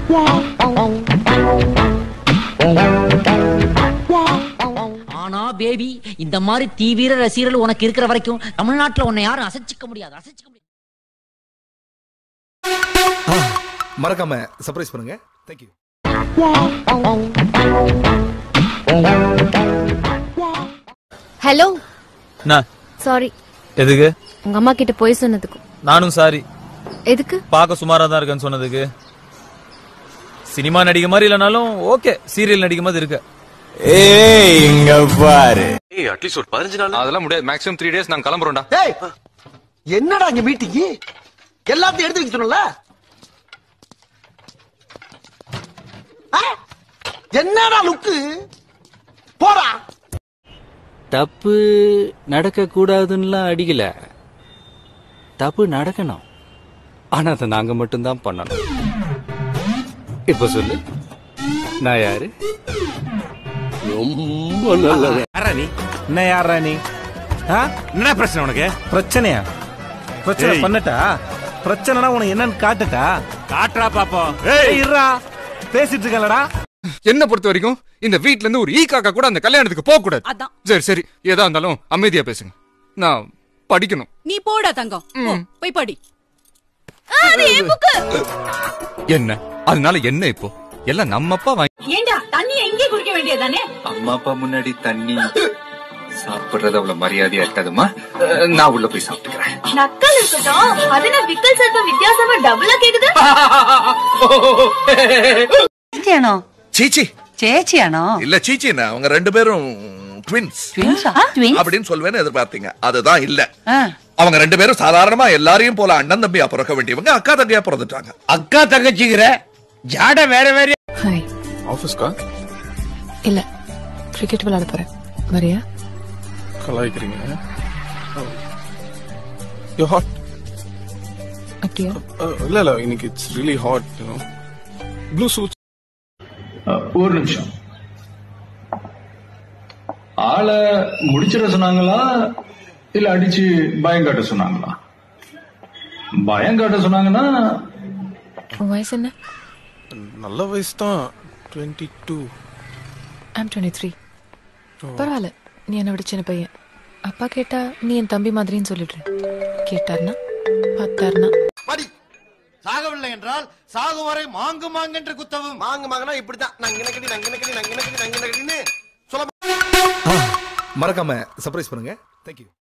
ஆனா பேபி இந்த மாதிரி தீவிர ரசிகர்கள் உனக்கு இருக்கிற வரைக்கும் தமிழ்நாட்டுல உன்னை யாரும் அசைச்சிக்க முடியாது அசைச்சிக்க முடியாது மறக்காம சர்ப்ரைஸ் பண்ணுங்க தேங்க்யூ ஹலோ என்ன சாரி எதுக்கு உங்க அம்மா கிட்ட போய் சொன்னதுக்கு நானும் சாரி எதுக்கு பார்க்க சுமாரா தான் இருக்கேன்னு சொன்னதுக்கு சினிமா நடிக்க மாதிரி இல்லைனாலும் ஓகே சீரியல் நடிக்க மாதிரி இருக்க ஏய் அட்லீஸ்ட் ஒரு பதினஞ்சு நாள் அதெல்லாம் முடியாது மேக்ஸிமம் த்ரீ டேஸ் நாங்க கிளம்புறோம்டா ஏய் என்னடா இங்க மீட்டிங் எல்லாத்தையும் எடுத்து வைக்க சொன்னல என்னடா லுக்கு போடா தப்பு நடக்க கூடாதுன்னுலாம் அடிக்கல தப்பு நடக்கணும் ஆனா அதை நாங்க மட்டும்தான் பண்ணணும் இப்ப சொல்லு நான் யாரு ரொம்ப நல்லது யாரா நீ என்ன யாரா நீ ஆ? என்ன பிரச்சனை உனக்கு பிரச்சனையா பிரச்சனை பண்ணட்டா பிரச்சனைனா உனக்கு என்னன்னு காட்டட்டா காட்டுறா பாப்போம் ஏய் இருடா பேசிட்டு இருக்கலடா என்ன பொறுத்த வரைக்கும் இந்த வீட்ல இருந்து ஒரு ஈ காக்கா கூட அந்த கல்யாணத்துக்கு போக கூடாது சரி சரி ஏதா இருந்தாலும் அமைதியா பேசுங்க நான் படிக்கணும் நீ போடா தங்கம் போ, போய் படி என்ன அதனால என்ன இப்போ எல்லாம் நம்ம அப்பா வாங்கி ஏண்டா தண்ணி எங்கே குடிக்க வேண்டியதானே அம்மா அப்பா முன்னாடி தண்ணி சாப்பிடுறது அவ்வளவு மரியாதையா இருக்காதுமா நான் உள்ள போய் சாப்பிட்டுக்கிறேன் நக்கல் இருக்கட்டும் அது நான் விக்கல் சத்தம் வித்தியாசமா டபுளா கேக்குது ചേച്ചിയാണോ சீச்சி ചേച്ചിയാണോ இல்ல சீச்சிண்ணா அவங்க ரெண்டு பேரும் ட்வின்ஸ் அப்படின்னு சொல்வேன்னு எதிர்பார்த்தீங்க அதுதான் இல்ல அவங்க ரெண்டு பேரும் சாதாரணமா எல்லாரையும் போல அண்ணன் தம்பியா பிறக்க வேண்டியவங்க அக்கா தங்கையா பிறந்துட்டாங்க அக்கா தங்கச்சிக்கிற ஜாட வேற வேற ஹாய் ஆபீஸ்க்கா இல்ல கிரிக்கெட் விளையாட போறேன் வரியா கலாய்க்கிறீங்க யூ ஹாட் அப்படியா இல்ல இல்ல இன்னைக்கு it's really hot you know blue suit ஒரு நிமிஷம் ஆளை முடிச்சிட சொன்னாங்களா இல்ல அடிச்சு பயம் காட்ட சொன்னாங்களா பயம் காட்ட சொன்னாங்கன்னா உன் வயசு என்ன நல்ல வயசு தான் twenty two I'm twenty three பரவாயில்ல நீ என்னை விட சின்ன பையன் அப்பா கேட்டா நீ என் தம்பி மாதிரின்னு சொல்லிடுறேன் கேட்டார்னா பார்த்தாருனா படி சாகவில்லை என்றால் சாகும் வரை மாங்கு மாங்கென்று குத்தவும் மாங்கு மாங்கனா இப்படிதான் நங்கினக்கடி நங்கினக்கடி நங்கினக்கடி நங்கினக்கடின்னு சொல்ல மறக்காம சர்ப்ரைஸ் பண்ணுங்க தேங்க்யூ